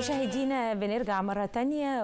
مشاهدينا بنرجع مرة تانية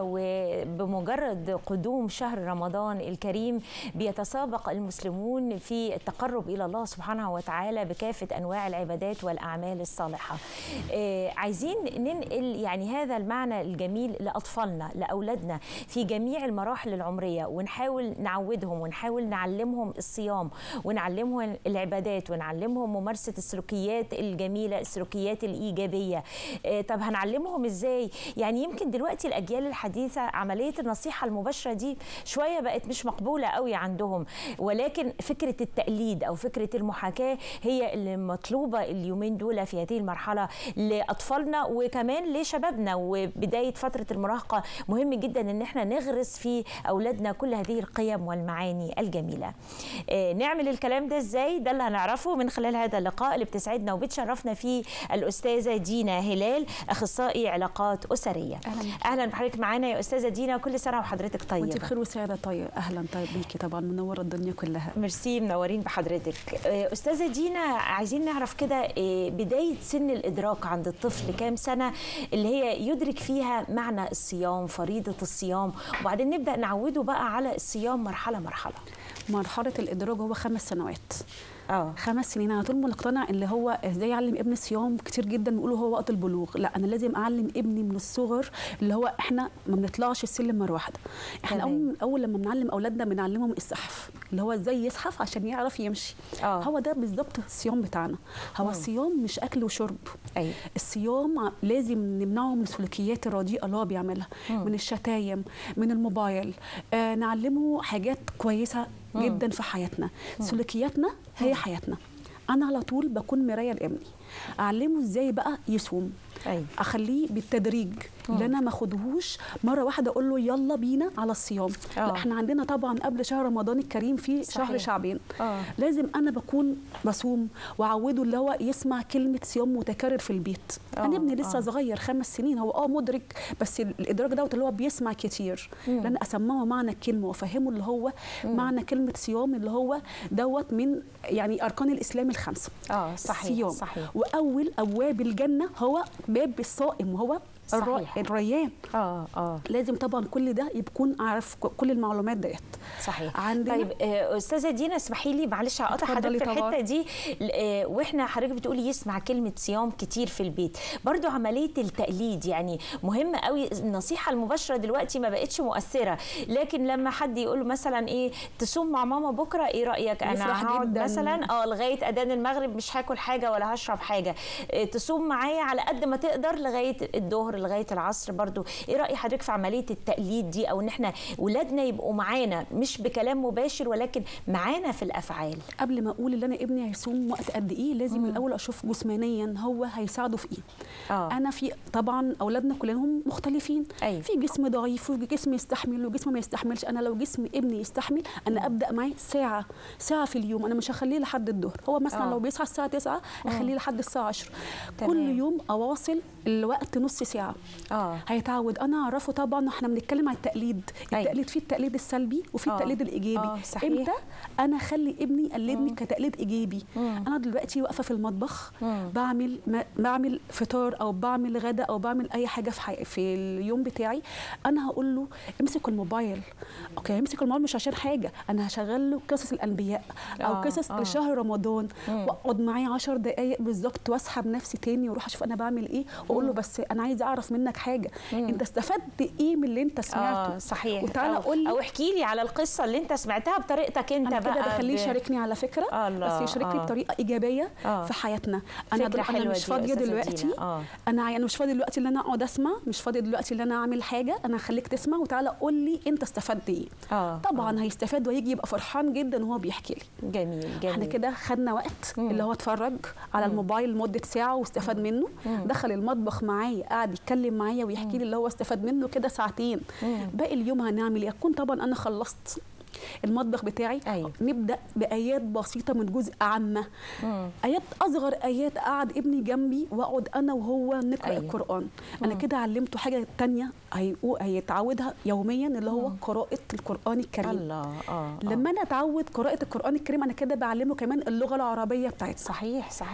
وبمجرد قدوم شهر رمضان الكريم بيتسابق المسلمون في التقرب إلى الله سبحانه وتعالى بكافة أنواع العبادات والأعمال الصالحة آه، عايزين ننقل يعني هذا المعنى الجميل لأطفالنا لأولادنا في جميع المراحل العمرية ونحاول نعودهم ونحاول نعلمهم الصيام ونعلمهم العبادات ونعلمهم ممارسة السلوكيات الجميلة السلوكيات الإيجابية آه، طب هنعلمهم ازاي يعني يمكن دلوقتي الاجيال الحديثه عمليه النصيحه المباشره دي شويه بقت مش مقبوله قوي عندهم ولكن فكره التقليد او فكره المحاكاه هي اللي مطلوبه اليومين دول في هذه المرحله لاطفالنا وكمان لشبابنا وبدايه فتره المراهقه مهم جدا ان احنا نغرس في اولادنا كل هذه القيم والمعاني الجميله آه، نعمل الكلام ده ازاي ده اللي هنعرفه من خلال هذا اللقاء اللي بتسعدنا وبتشرفنا فيه الاستاذه دينا هلال اخصائي علاقات اسريه أهلاً بك. اهلا بحضرتك معانا يا استاذه دينا كل سنه وحضرتك وانت طيبه بخير وسعاده طيب اهلا طيب بيكي طبعا منوره الدنيا كلها ميرسي منورين بحضرتك آه، استاذه دينا عايزين نعرف كده آه، بدايه سن الادراك عند الطفل كام سنه اللي هي يدرك فيها معنى الصيام فريضه الصيام وبعدين نبدا نعوده بقى على الصيام مرحله مرحله مرحله الادراج هو خمس سنوات اه خمس سنين انا طول ما مقتنع اللي هو ازاي اعلم ابني الصيام كتير جدا بيقولوا هو وقت البلوغ لا انا لازم اعلم ابني من الصغر اللي هو احنا ما بنطلعش السلم مره واحده احنا تمام. اول اول لما بنعلم اولادنا بنعلمهم السحف اللي هو ازاي يزحف عشان يعرف يمشي آه. هو ده بالظبط الصيام بتاعنا هو مم. الصيام مش اكل وشرب ايوه الصيام ع- لازم نمنعه من السلوكيات الرديئه اللي هو بيعملها مم. من الشتايم من الموبايل آه نعلمه حاجات كويسه مم. جدا في حياتنا سلوكياتنا هي حياتنا انا على طول بكون مرايه لابني اعلمه ازاي بقى يصوم ايوه اخليه بالتدريج اللي انا ما اخدهوش مره واحده اقول له يلا بينا على الصيام آه. لا احنا عندنا طبعا قبل شهر رمضان الكريم في صحيح. شهر شعبان اه لازم انا بكون بصوم واعوده اللي هو يسمع كلمه صيام متكرر في البيت آه، انا ابني لسه آه. صغير خمس سنين هو اه مدرك بس ال- الادراك دوت اللي هو بيسمع كتير لان اسمعه معنى الكلمه وافهمه اللي هو معنى كلمه صيام اللي هو دوت من يعني اركان الاسلام الخمسه اه صحيح الصيام صحيح واول ابواب الجنه هو باب الصائم وهو الر- صحيح. الريان اه اه لازم طبعا كل ده يكون عارف ك- كل المعلومات ديت صحيح عندنا طيب آه، استاذه دينا اسمحي لي معلش هقطع اتفضلي حضرتك في طبعاً. الحته دي آه، واحنا حضرتك بتقولي يسمع كلمه صيام كتير في البيت برضو عمليه التقليد يعني مهم قوي النصيحه المباشره دلوقتي ما بقتش مؤثره لكن لما حد يقول له مثلا ايه تصوم مع ماما بكره ايه رايك انا يفرح هقعد جداً. مثلا اه لغايه اذان المغرب مش هاكل حاجه ولا هشرب حاجه آه، تصوم معايا على قد ما تقدر لغايه الظهر لغايه العصر برضو ايه راي حضرتك في عمليه التقليد دي او ان احنا ولادنا يبقوا معانا مش بكلام مباشر ولكن معانا في الافعال قبل ما اقول ان انا ابني هيصوم وقت قد ايه لازم الاول اشوف جسمانيا هو هيساعده في ايه اه انا في طبعا اولادنا كلهم مختلفين أيوة. في جسم ضعيف وفي جسم يستحمل وجسم ما يستحملش انا لو جسم ابني يستحمل انا ابدا معاه ساعه ساعه في اليوم انا مش هخليه لحد الظهر هو مثلا آه. لو بيصحى الساعه 9 اخليه لحد الساعه 10 تمام. كل يوم اواصل الوقت نص ساعه اه هيتعود انا اعرفه طبعا احنا بنتكلم عن التقليد أيوة. التقليد فيه التقليد السلبي وفي آه. التقليد الايجابي آه، صحيح. امتى انا اخلي ابني يقلدني كتقليد ايجابي انا دلوقتي واقفه في المطبخ مم. بعمل ما بعمل فطار او بعمل غدا او بعمل اي حاجه في حي... في اليوم بتاعي انا هقول له امسك الموبايل اوكي امسك الموبايل مش عشان حاجه انا هشغل له قصص الانبياء او آه، قصص آه. لشهر رمضان مم. واقعد معاه 10 دقائق بالظبط واسحب نفسي تاني واروح اشوف انا بعمل ايه واقول له بس انا عايزه اعرف منك حاجه انت استفدت ايه من اللي انت سمعته اه صحيح وتعالى أو, قول لي او احكي لي على القصه اللي انت سمعتها بطريقتك انت انا بقى كده بخليه ب- يشاركني على فكره الله، بس يشاركني آه. بطريقه ايجابيه آه. في حياتنا فكرة انا دل... حلوة انا دي مش يا فاضيه أستاذة دلوقتي دينا. آه. انا انا مش فاضيه دلوقتي ان انا اقعد اسمع مش فاضيه دلوقتي ان انا اعمل حاجه انا هخليك تسمع وتعالى قول لي انت استفدت ايه اه طبعا هيستفاد ويجي يبقى فرحان جدا وهو بيحكي لي جميل جميل احنا كده خدنا وقت مم. اللي هو اتفرج على الموبايل لمده ساعه واستفاد منه دخل المطبخ معايا قاعد يتكلم معايا ويحكي لي اللي هو استفاد منه كده ساعتين مم. باقي اليوم هنعمل ايه اكون طبعا انا خلصت المطبخ بتاعي أيوة. نبدا بايات بسيطه من جزء عامه مم. ايات اصغر ايات قعد ابني جنبي واقعد انا وهو نقرا أيوة. أيوة. القران انا كده علمته حاجه تانية هيقو- هيتعودها يوميا اللي هو قراءه القران الكريم الله اه لما انا اتعود قراءه القران الكريم انا كده بعلمه كمان اللغه العربيه بتاعتنا صحيح صحيح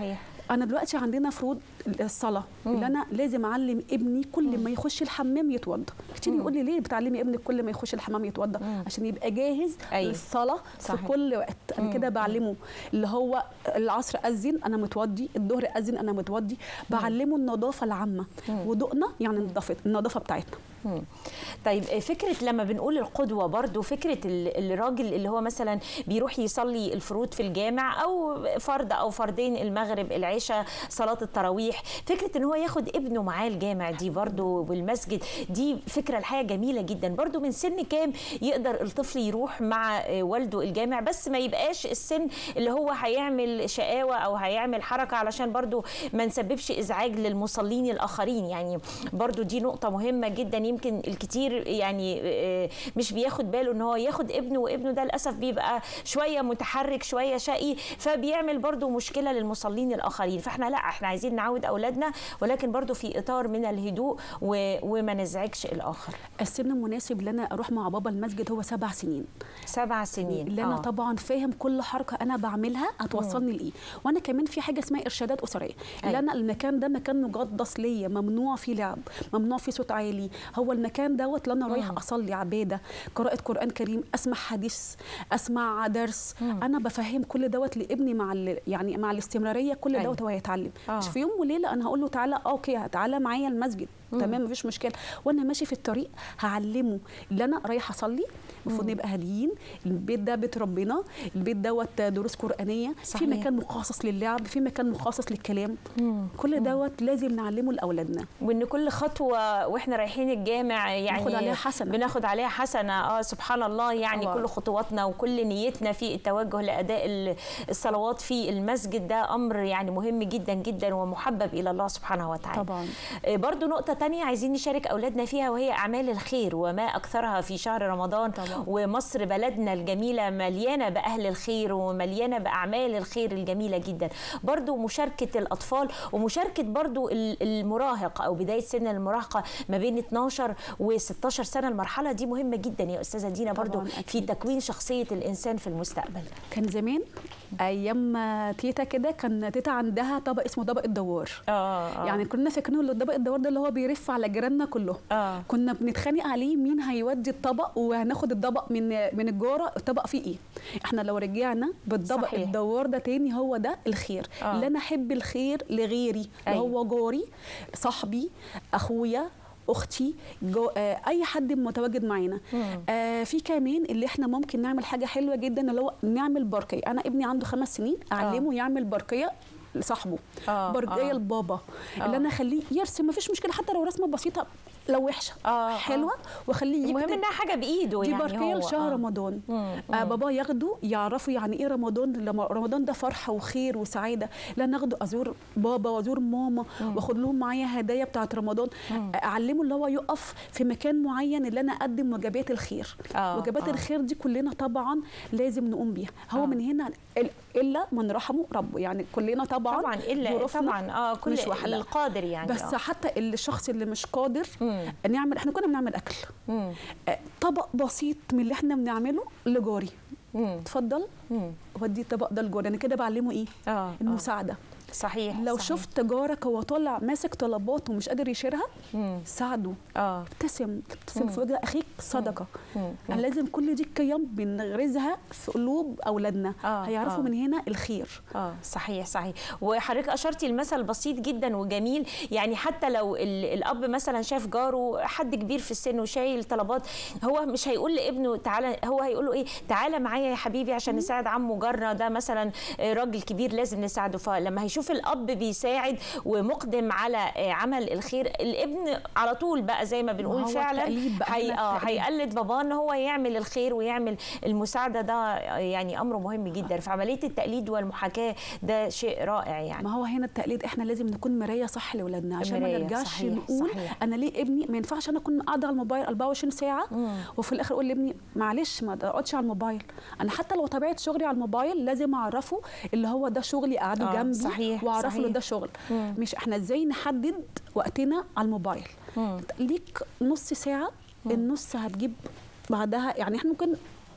انا دلوقتي عندنا فروض الصلاه اللي انا لازم اعلم ابني كل ما يخش الحمام يتوضا كتير يقول لي ليه بتعلمي ابنك كل ما يخش الحمام يتوضا عشان يبقى جاهز أيوة. للصلاه صحيح. في كل وقت انا كده بعلمه اللي هو العصر اذن انا متوضي الظهر اذن انا متوضي بعلمه النظافه العامه وضوءنا يعني النظافه النظافه بتاعتنا مم. طيب فكرة لما بنقول القدوة برضو فكرة ال- الراجل اللي هو مثلا بيروح يصلي الفروض في الجامع أو فرض أو فردين المغرب العشاء صلاة التراويح فكرة إن هو ياخد ابنه معاه الجامع دي برضو والمسجد دي فكرة الحقيقة جميلة جدا برضو من سن كام يقدر الطفل يروح مع والده الجامع بس ما يبقاش السن اللي هو هيعمل شقاوة أو هيعمل حركة علشان برضو ما نسببش إزعاج للمصلين الآخرين يعني برضو دي نقطة مهمة جدا يمكن الكتير يعني آه، مش بياخد باله ان هو ياخد ابنه وابنه ده للاسف بيبقى شويه متحرك شويه شقي فبيعمل برضو مشكله للمصلين الاخرين فاحنا لا احنا عايزين نعود اولادنا ولكن برضو في اطار من الهدوء و- وما نزعجش الاخر السن المناسب اللي انا اروح مع بابا المسجد هو سبع سنين سبع سنين اللي انا آه. طبعا فاهم كل حركه انا بعملها هتوصلني لايه وانا كمان في حاجه اسمها ارشادات اسريه اللي أيوة. انا المكان ده مكان مقدس ليا ممنوع فيه لعب ممنوع فيه صوت عالي هو المكان دوت اللي انا رايحه اصلي عباده قراءه قران كريم اسمع حديث اسمع درس انا بفهم كل دوت لابني مع ال- يعني مع الاستمراريه كل أيوة. دوت هو هيتعلم آه. مش في يوم وليله انا هقول له تعالى آه، اوكي تعالى معايا المسجد تمام مفيش مشكله وانا ماشي في الطريق هعلمه اللي انا رايحه اصلي المفروض نبقى هاديين البيت ده بيت ربنا البيت دوت دروس قرانيه صحيح. في مكان مخصص للعب في مكان مخصص للكلام كل دوت لازم نعلمه لاولادنا وان كل خطوه واحنا رايحين الجامع يعني ناخد عليها حسنة. بناخد عليها حسنه اه سبحان الله يعني الله. كل خطواتنا وكل نيتنا في التوجه لاداء ال- الصلوات في المسجد ده امر يعني مهم جدا جدا ومحبب الى الله سبحانه وتعالى طبعا آه، برضو نقطة تانية عايزين نشارك أولادنا فيها وهي أعمال الخير وما أكثرها في شهر رمضان طبعا. ومصر بلدنا الجميلة مليانة بأهل الخير ومليانة بأعمال الخير الجميلة جدا برضو مشاركة الأطفال ومشاركة برضو ال- المراهق أو بداية سن المراهقة ما بين 12 و 16 سنة المرحلة دي مهمة جدا يا أستاذة دينا برضو طبعاً، في أكيد. تكوين شخصية الإنسان في المستقبل كان زمان ايام ما تيتا كده كان تيتا عندها طبق اسمه طبق الدوار آه آه. يعني كنا فاكرين ان الطبق الدوار ده اللي هو بيرف على جيراننا كلهم آه. كنا بنتخانق عليه مين هيودي الطبق وهناخد الطبق من من الجاره الطبق فيه ايه احنا لو رجعنا بالطبق صحيح. الدوار ده تاني هو ده الخير آه. اللي انا احب الخير لغيري اللي أيوة. هو جاري صاحبي اخويا اختي جو آه اي حد متواجد معانا مم. آه في كمان اللي احنا ممكن نعمل حاجه حلوه جدا اللي هو نعمل برقيه انا ابني عنده خمس سنين اعلمه يعمل برقيه لصاحبه آه، برقيه آه. لبابا آه. اللي انا اخليه يرسم مفيش مشكله حتى لو رسمه بسيطه لو وحشه آه، حلوه واخليه المهم يكتب إنها حاجة بإيده دي يعني برقيه هو. لشهر آه. رمضان مم، آه مم. بابا ياخده يعرفوا يعني ايه رمضان لما رمضان ده فرحه وخير وسعاده لا ناخده ازور بابا وازور ماما واخد لهم معايا هدايا بتاعت رمضان آه، اعلمه اللي هو يقف في مكان معين اللي انا اقدم وجبات الخير آه، وجبات آه. الخير دي كلنا طبعا لازم نقوم بيها هو آه. من هنا ال- الا من رحمه ربه يعني كلنا طبعا طبعا الا ظروفنا طبعا اه كل مش واحده القادر يعني بس آه. حتى الشخص اللي مش قادر مم. نعمل احنا كنا بنعمل اكل مم. آه، طبق بسيط من اللي احنا بنعمله لجاري مم. اتفضل مم. ودي الطبق ده لجاري انا كده بعلمه ايه اه آه. المساعده صحيح لو صحيح. شفت جارك هو طالع ماسك طلبات ومش قادر يشيلها مم. ساعده اه ابتسم ابتسم في وجه اخيك صدقه مم. يعني لازم كل دي القيم بنغرزها في قلوب اولادنا آه، هيعرفوا آه. من هنا الخير اه صحيح صحيح وحضرتك اشرتي المثل بسيط جدا وجميل يعني حتى لو ال- الاب مثلا شاف جاره حد كبير في السن وشايل طلبات هو مش هيقول لابنه تعالى هو هيقول له ايه تعالى معايا يا حبيبي عشان نساعد عمه جارنا ده مثلا آه، راجل كبير لازم نساعده فلما هيشوف الاب بيساعد ومقدم على آه، عمل الخير الابن على طول بقى زي ما بنقول هو فعلا التقليد بقى، هي إحنا اه التقليد. هيقلد باباه ان هو يعمل الخير ويعمل المساعده ده يعني امر مهم جدا في عمليه التقليد والمحاكاه ده شيء رائع يعني ما هو هنا التقليد احنا لازم نكون مرايه صح لاولادنا عشان ما مراية، نرجعش صحيح، نقول صحيح. انا ليه ابني ما ينفعش انا اكون قاعده على الموبايل 24 ساعه مم. وفي الاخر اقول لابني معلش ما تقعدش على الموبايل انا حتى لو طبيعه شغلي على الموبايل لازم اعرفه اللي هو ده شغلي قاعده آه، جنبي صحيح، واعرفه صحيح. ان ده شغل مم. مش احنا ازاي نحدد وقتنا على الموبايل مم. ليك نص ساعه النص هتجيب بعدها يعني احنا ممكن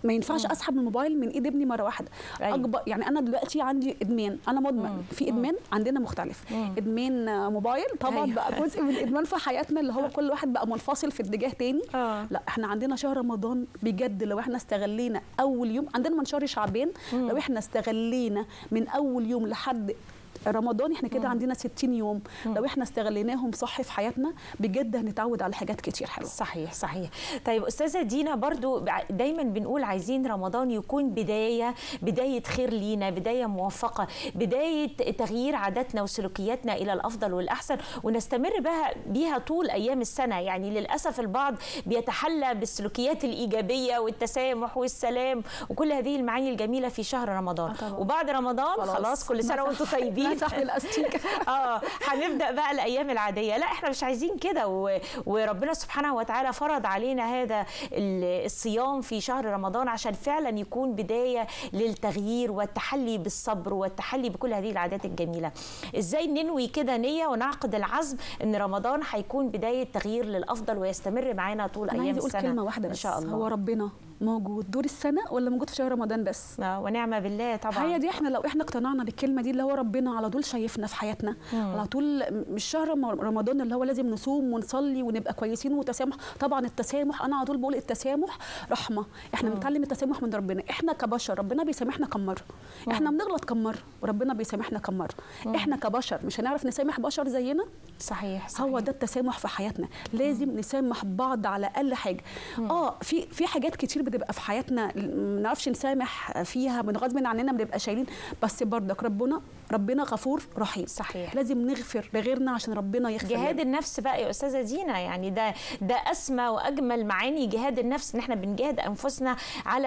ما ينفعش اسحب الموبايل من ايد ابني مره واحده أيوة. اكبر يعني انا دلوقتي عندي ادمان انا مدمن في ادمان عندنا مختلف ادمان آه، موبايل طبعا أيوة. بقى جزء من الادمان في حياتنا اللي هو كل واحد بقى منفصل في اتجاه تاني آه. لا احنا عندنا شهر رمضان بجد لو احنا استغلينا اول يوم عندنا من شهر شعبان لو احنا استغلينا من اول يوم لحد رمضان احنا كده عندنا 60 يوم لو احنا استغليناهم صح في حياتنا بجد هنتعود على حاجات كتير حلوه صحيح صحيح طيب استاذه دينا برضو بع- دايما بنقول عايزين رمضان يكون بدايه بدايه خير لينا بدايه موفقه بدايه تغيير عاداتنا وسلوكياتنا الى الافضل والاحسن ونستمر بها بيها طول ايام السنه يعني للاسف البعض بيتحلى بالسلوكيات الايجابيه والتسامح والسلام وكل هذه المعاني الجميله في شهر رمضان آه طبعاً. وبعد رمضان خلاص, خلاص كل سنه وانتم طيبين مسح الاستيك اه هنبدا بقى الايام العاديه لا احنا مش عايزين كده و... وربنا سبحانه وتعالى فرض علينا هذا ال- الصيام في شهر رمضان عشان فعلا يكون بدايه للتغيير والتحلي بالصبر والتحلي بكل هذه العادات الجميله ازاي ننوي كده نيه ونعقد العزم ان رمضان هيكون بدايه تغيير للافضل ويستمر معانا طول انا ايام عايزه اقول السنه كلمه واحده ان بس شاء الله هو ربنا موجود دور السنه ولا موجود في شهر رمضان بس آه، ونعم بالله طبعا هي دي احنا لو احنا اقتنعنا بالكلمه دي اللي هو ربنا على طول شايفنا في حياتنا على طول مش شهر رم- رمضان اللي هو لازم نصوم ونصلي ونبقى كويسين وتسامح طبعا التسامح انا على طول بقول التسامح رحمه احنا بنتعلم التسامح من ربنا احنا كبشر ربنا بيسامحنا كم مره احنا بنغلط كم مره وربنا بيسامحنا كم مره احنا كبشر مش هنعرف نسامح بشر زينا صحيح, صحيح. هو ده التسامح في حياتنا لازم نسامح بعض على اقل حاجه اه في في حاجات كتير بتبقى في حياتنا ما نعرفش نسامح فيها من غصب عننا بنبقى شايلين بس برضك ربنا ربنا غفور رحيم صحيح. لازم نغفر لغيرنا عشان ربنا يغفر جهاد لنا. النفس بقى يا استاذه دينا يعني ده ده اسمى واجمل معاني جهاد النفس ان احنا بنجاهد انفسنا على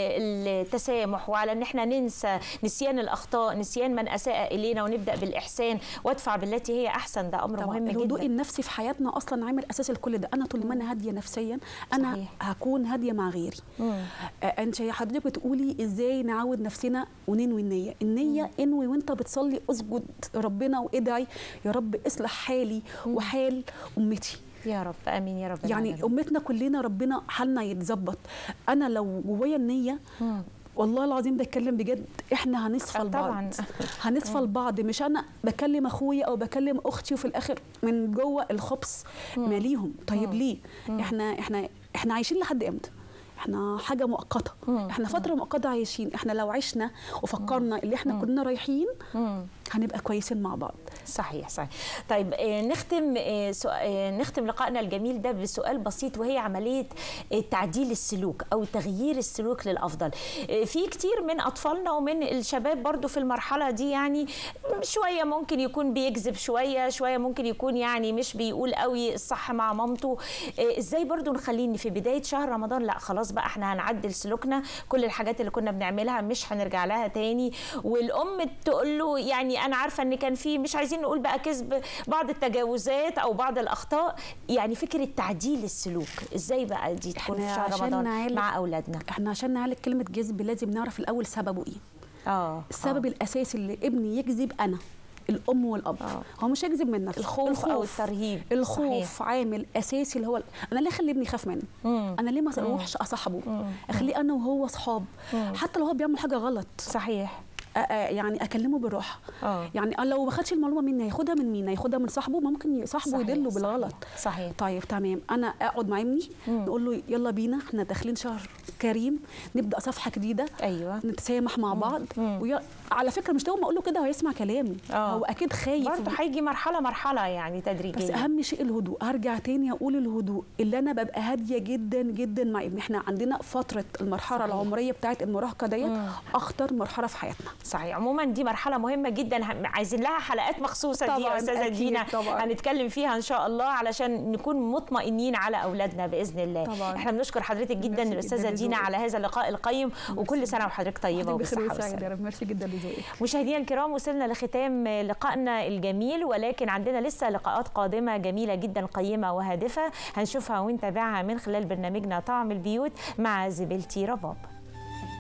ال- التسامح وعلى ان احنا ننسى نسيان الاخطاء نسيان من اساء الينا ونبدا بالاحسان وادفع بالتي هي احسن ده امر طبعا مهم الهدوء جدا النفسي في حياتنا اصلا عامل اساس لكل ده انا طول ما انا هاديه نفسيا انا صحيح. هكون هاديه مع غيري مم. آه، انت يا حضرتك بتقولي ازاي نعود نفسنا وننوي النيه النيه انوي وانت بتصلي اسجد ربنا وادعي يا رب اصلح حالي وحال امتي يا رب امين يا رب يعني العالمين. امتنا كلنا ربنا حالنا يتظبط انا لو جوايا النيه مم. والله العظيم بتكلم بجد احنا هنصفى آه، لبعض طبعاً. هنصفى لبعض مش انا بكلم اخويا او بكلم اختي وفي الاخر من جوه الخبص ماليهم طيب ليه احنا احنا احنا عايشين لحد امتى احنا حاجه مؤقته احنا فتره مؤقته عايشين احنا لو عشنا وفكرنا اللي احنا كنا رايحين مم. هنبقى كويسين مع بعض صحيح صحيح طيب آه، نختم آه، سؤ- آه، نختم لقائنا الجميل ده بسؤال بسيط وهي عمليه آه، تعديل السلوك او تغيير السلوك للافضل آه، في كتير من اطفالنا ومن الشباب برضو في المرحله دي يعني شويه ممكن يكون بيكذب شويه شويه ممكن يكون يعني مش بيقول قوي الصح مع مامته آه، ازاي برضو نخليه إن في بدايه شهر رمضان لا خلاص بقى احنا هنعدل سلوكنا كل الحاجات اللي كنا بنعملها مش هنرجع لها تاني والام تقول له يعني انا عارفه ان كان في مش عايزين نقول بقى كذب بعض التجاوزات او بعض الاخطاء يعني فكره تعديل السلوك ازاي بقى دي تكون في إحنا شهر عشان رمضان نعالج- مع اولادنا احنا عشان نعالج كلمه جذب لازم نعرف الاول سببه ايه اه السبب الاساسي اللي ابني يكذب انا الام والاب آه. هو مش هيكذب من نفسه الخوف أو الترهيب. الخوف صحيح. عامل اساسي اللي هو انا ليه اخلي ابني يخاف مني مم. انا ليه ما اروحش اصاحبه اخليه انا وهو اصحاب حتى لو هو بيعمل حاجه غلط صحيح أ- أ- يعني اكلمه بالراحه اه يعني أنا لو ما خدش المعلومه مني هياخدها من مين هياخدها من صاحبه ممكن صاحبه صحيح، يدله صحيح، بالغلط صحيح طيب تمام انا اقعد مع ابني نقول له يلا بينا احنا داخلين شهر كريم نبدا صفحه جديده ايوه نتسامح مع بعض ويا... على فكره مش اول ما اقول له كده هو هيسمع كلامي آه. هو اكيد خايف برضه هيجي مرحله مرحله يعني تدريجيا بس اهم شيء الهدوء هرجع تاني اقول الهدوء اللي انا ببقى هاديه جدا جدا مع ابني احنا عندنا فتره المرحله صحيح. العمريه بتاعت المراهقه ديت اخطر مرحله في حياتنا صحيح عموما دي مرحله مهمه جدا هم- عايزين لها حلقات مخصوصه دي يا طبعاً، استاذه أكيد دينا طبعاً. هنتكلم فيها ان شاء الله علشان نكون مطمئنين على اولادنا باذن الله طبعاً. احنا بنشكر حضرتك جدا ميرسي الاستاذه جداً دينا لذوقك. على هذا اللقاء القيم وكل سنه وحضرتك طيبه حضرتك بخير وبالصحه وسعيد والسلامه يا رب ميرسي جدا لذوقك مشاهدينا الكرام وصلنا لختام لقائنا الجميل ولكن عندنا لسه لقاءات قادمة جميلة جدا قيمة وهادفة هنشوفها ونتابعها من خلال برنامجنا طعم البيوت مع زميلتي رباب